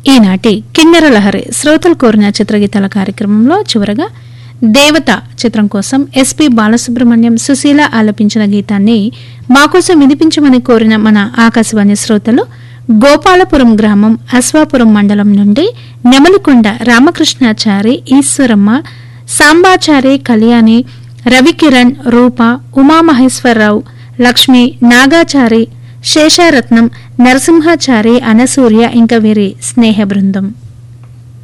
ఈనాటి కిన్నెర లహరి శ్రోతలు కోరిన చిత్రగీతాల కార్యక్రమంలో చివరగా దేవత చిత్రం కోసం ఎస్పి బాలసుబ్రహ్మణ్యం సుశీల ఆలపించిన గీతాన్ని మాకోసం వినిపించమని కోరిన మన ఆకాశవాణి శ్రోతలు గోపాలపురం గ్రామం అశ్వాపురం మండలం నుండి నెమలికొండ రామకృష్ణాచారి ఈశ్వరమ్మ సాంబాచారి కళ్యాణి రవికిరణ్ రూప ఉమామహేశ్వరరావు లక్ష్మి నాగాచారి శేషారత్నం నరసింహాచారి అనసూర్య ఇంకా వీరి స్నేహ బృందం